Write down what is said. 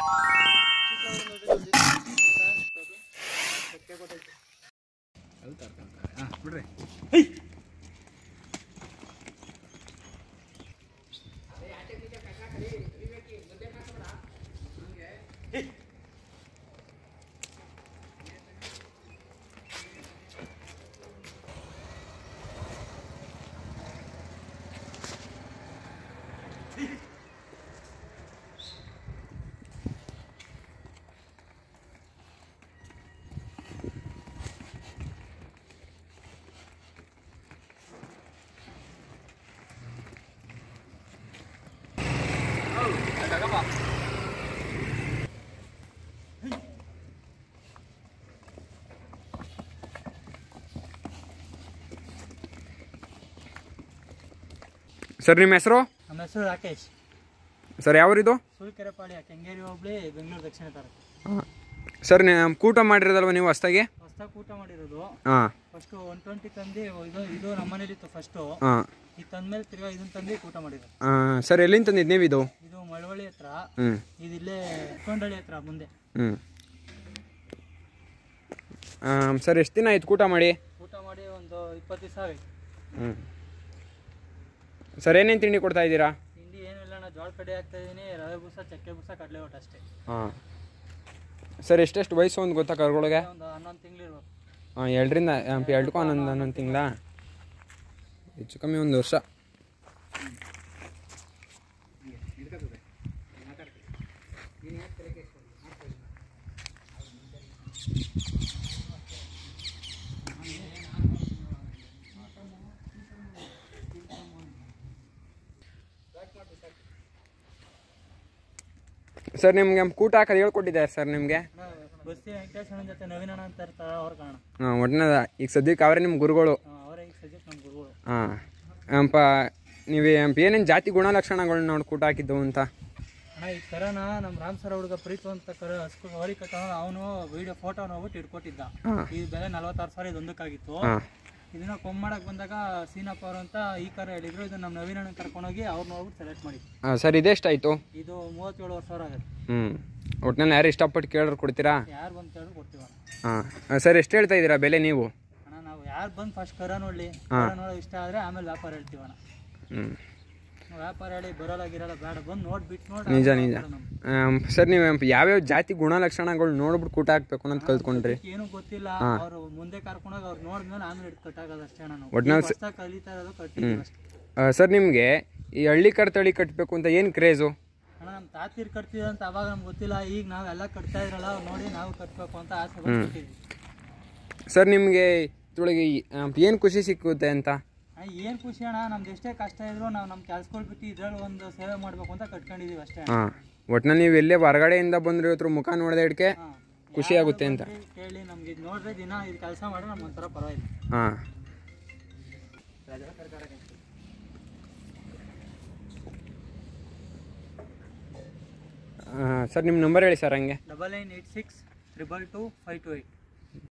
ಹಾಂ ಬಿಡ್ರಿ ಸರ್ ನಿಮ್ಮ ಹೆಸರು ನಮ್ಮ ಹೆಸರು ರಾಕೇಶ್ ಸರ್ ಯಾವೂರಿದು ಸೂಳ್ಕೆರೆಪಾಳ್ಯ ಕೆಂಗೇರಿ ಹೋಬಳಿ ಬೆಂಗಳೂರು ದಕ್ಷಿಣ ತಾಲೂಕು ಸರ್ ನೀವು ಕೂಟ ಮಾಡಿರೋದಲ್ವ ನೀವು ಹೊಸ್ದಾಗಿ ಹೊಸ್ದಾಗಿ ಊಟ ಮಾಡಿರೋದು ಹಾಂ ಫಸ್ಟು ಒನ್ ಟ್ವೆಂಟಿ ತಂದು ಇದು ಇದು ನಮ್ಮ ಮನೇಲಿತ್ತು ಫಸ್ಟು ಹಾಂ ಇದು ತಂದ್ಮೇಲೆ ತಿರ್ಗಾ ಇದನ್ನ ತಂದು ಊಟ ಮಾಡಿರೋದು ಸರ್ ಎಲ್ಲಿಂದ ತಂದಿದ್ದು ನೀವು ಇದು ಇದು ಮಳವಳ್ಳಿ ಹತ್ರ ಹ್ಞೂ ಇದು ಇಲ್ಲೇ ಕೊಂಡಳ್ಳಿ ಹತ್ರ ಮುಂದೆ ಹ್ಞೂ ಸರ್ ಎಷ್ಟು ದಿನ ಆಯ್ತು ಕೂಟ ಮಾಡಿ ಊಟ ಮಾಡಿ ಒಂದು ಇಪ್ಪತ್ತು ದಿವಸ ಆಯ್ತು ಹ್ಞೂ ಸರ್ ಏನೇನು ತಿಂಡಿ ಕೊಡ್ತಾ ಇದ್ದೀರಾ ತಿಂಡಿ ಏನೂ ಇಲ್ಲ ನಾನು ಜೋಳ ಕಡೆ ಹಾಕ್ತಾ ಇದ್ದೀನಿ ರವೆ ಬೂಸ ಚಕ್ಕೆ ಬೂಸ ಕಡಲೆ ಒಟ್ಟು ಅಷ್ಟೇ ಹಾಂ ಸರ್ ಎಷ್ಟೆಷ್ಟು ವಯಸ್ಸು ಒಂದು ಗೊತ್ತಾ ಕರುಗಳಿಗೆ ಒಂದು ಹನ್ನೊಂದು ತಿಂಗಳಿರ್ಬೇಕು ಹಾಂ ಎರಡರಿಂದ ಎರಡಕ್ಕೂ ಹನ್ನೊಂದು ಹನ್ನೊಂದು ತಿಂಗಳ ಹೆಚ್ಚು ಕಮ್ಮಿ ಒಂದು ವರ್ಷ ಸರ್ ನಿಮಗೆ ಕೂಟ ಹಾಕೋದು ಹೇಳ್ಕೊಟ್ಟಿದ್ದಾರೆ ಸರ್ ನಿಮಗೆ ಬಸ್ಸಿ ವೆಂಕಟೇಶ್ವರನ ಜೊತೆ ನವೀನ ಅಣ್ಣ ಅಂತ ಇರ್ತಾರೆ ಅವ್ರ ಕಾರಣ ಹಾಂ ಒಟ್ಟಿನದ ಈಗ ಸದ್ಯಕ್ಕೆ ಅವರೇ ನಿಮ್ಮ ಗುರುಗಳು ಅವರೇ ಈಗ ಸದ್ಯಕ್ಕೆ ನಮ್ಮ ಗುರುಗಳು ಹಾಂ ಅಂಪ ನೀವು ಏನೇನು ಜಾತಿ ಗುಣಲಕ್ಷಣಗಳನ್ನ ನೋಡಿ ಕೂಟ ಹಾಕಿದ್ದು ಅಂತ ಅಣ್ಣ ಈ ಕರನ ನಮ್ಮ ರಾಮ್ ಸರ್ ಹುಡುಗ ಪ್ರೀತು ಅಂತ ಕರ ಹಸ್ಕು ಹೊರಿ ಕಟ್ಕೊಂಡು ಅವನು ವಿಡಿಯೋ ಫೋಟೋ ನೋಡ್ಬಿಟ್ಟು ಇಟ್ಕೊಟ್ಟಿದ್ದ ಹಾಂ ಈ ಬೆಲೆ ನಲ್ವತ್ತಾರು ಸಾವಿರ ಇದೊಂದಕ್ಕಾಗಿತ್ತು ಹಾಂ ಇದನ್ನ ಕೊಮ್ ಮಾಡಕ್ ಬಂದಾಗ ಸೀನಪ್ಪ ಅವರು ಅಂತ ಈ ಕರ ಹೇಳಿದ್ರು ಇದು ನಮ್ಮ ನವೀನ ಕರ್ಕೊಂಡೋಗಿ ಅವ್ರು ನೋಡ್ಬಿಟ್ಟು ಸೆಲೆಕ್ಟ್ ಮಾಡಿ ಹಾಂ ಸರ್ ಇದೆಷ್ಟಾಯಿತು ಇದು ಮೂವತ್ತೇಳು ಸಾವಿರ ಆಗುತ್ತೆ ಹ್ಞೂ ಒಟ್ಟಿನಲ್ಲಿ ಯಾರು ಇಷ್ಟಪಟ್ಟು ಕೇಳಿದ್ರು ಕೊಡ್ತೀರಾ ಯಾರು ಬಂದು ಕೇಳಿದ್ರು ಕೊಡ್ತೀವಿ ಅಣ್ಣ ಹಾಂ ಸರ್ ಎಷ್ಟು ಹೇಳ್ತಾ ಇದ್ದೀರಾ ಬೆಲೆ ನೀವು ಅಣ್ಣ ನಾವು ಯಾರು ಬಂದು ಫಸ್ಟ್ ಕರ ನೋಡಲಿ ಕರ ನೋಡೋ ಇಷ್ಟ ಆದರೆ ಆಮೇಲೆ ವ್ಯಾಪಾರ ಹೇಳ್ತೀವಿ ಅಣ್ಣ ಹ್ಞೂ ನಾವು ವ್ಯಾಪಾರ ಹೇಳಿ ಬರೋಲ್ಲ ಗಿರಲ್ಲ ಬೇಡ ಬಂದು ನೋಡ್ಬಿಟ್ಟು ನೋಡಿ ನಿಜ ನಿಜ ಆಮ್, ಸರ್ ನೀವು ಯಾವ್ಯಾವ ಜಾತಿ ಗುಣಲಕ್ಷಣಗಳು ನೋಡ್ಬಿಟ್ಟು ಕೂಟ ಹಾಕ್ಬೇಕು ಅನ್ನೋದು ಕಲ್ತ್ಕೊಂಡ್ರಿ ಏನು ಗೊತ್ತಿಲ್ಲ ಅವರು ಮುಂದೆ ಕರ್ಕೊಂಡೋಗಿ ಅವ್ರು ನೋಡಿದ್ಮೇಲೆ ಆಮೇಲೆ ಇಟ್ಟು ಕಟ್ಟಾಗೋದು ಅಷ್ಟೇ ಅಣ್ಣ ನಾವು ಒಟ್ನಲ್ಲಿ ಸ- ಹೊಸ್ದಾಗಿ ಕಲಿತಾ ಇರೋದು ಕಟ್ಟಿದ್ದೀವಿ ಅಷ್ಟೇ ಆ, ಸರ್ ನಿಮಗೆ ಈ ಹಳ್ಳಿ ಕರ್ ತಳಿ ಕಟ್ಟಬೇಕು ಅಂತ ಏನು ಕ್ರೇಜು ಅಣ್ಣ ನಮ್ಮ ತಾತಿರ್ ಕಟ್ತಿದ್ರು ಅಂತ ಅವಾಗ ನಮ್ಗೆ ಗೊತ್ತಿಲ್ಲ ಈಗ ನಾವೆಲ್ಲ ಕಟ್ತಾ ಇದ್ರಲ್ಲ ಅವ್ರ್ ನೋಡಿ ನಾವು ಕಟ್ಬೇಕು ಅಂತ ಆಸೆ ಬಂದು ಕಟ್ಟಿದ್ವಿ ಸರ್ ನಿಮಗೆ ಇದ್ರೊಳಗೆ ಏನು ಖುಷಿ ಸಿಕ್ಕುತ್ತೆ ಅಂತ ಅಣ್ಣ ಏನು ಖುಷಿ ಅಣ್ಣ ನಮ್ದು ಎಷ್ಟೇ ಕಷ್ಟ ಇದ್ರು ನಾವು ನಮ್ಮ ಕೆಲ್ಸಗಳು ಬಿಟ್ಟು ಇದ್ರಲ್ಲಿ ಒಂದು ಸೇವೆ ಮಾಡಬೇಕು ಅಂತ ಕಟ್ಕೊಂಡಿದೀವಿ ಅಷ್ಟೇ ಅಣ್ಣ. ಹಾಂ ಒಟ್ನಲ್ಲಿ ನೀವು ಎಲ್ಲೇ ಹೊರಗಡೆಯಿಂದ ಬಂದ್ರೆ ಇವತ್ತು ಮುಖ ನೋಡಿದೆ ಹಿಡ್ಕೆ ಹಾ. ಖುಷಿ ಆಗುತ್ತೆ ಅಂತ ಯಾರು ಬಂದ್ರಿ ಕೇಳಿ ನಮ್ಗೆ ಇದು ನೋಡ್ರೆ ದಿನ ಇದು ಕೆಲಸ ಮಾಡಿದ್ರೆ ನಮ್ಗೆ ಒಂಥರ ಪರವಾಗಿಲ್ಲ ಹಾಂ ಸರ್ ನಿಮ್ಮ ನಂಬರ್ ಹೇಳಿ ಸರ್ ಹಂಗೆ double nine eight six triple two five two eight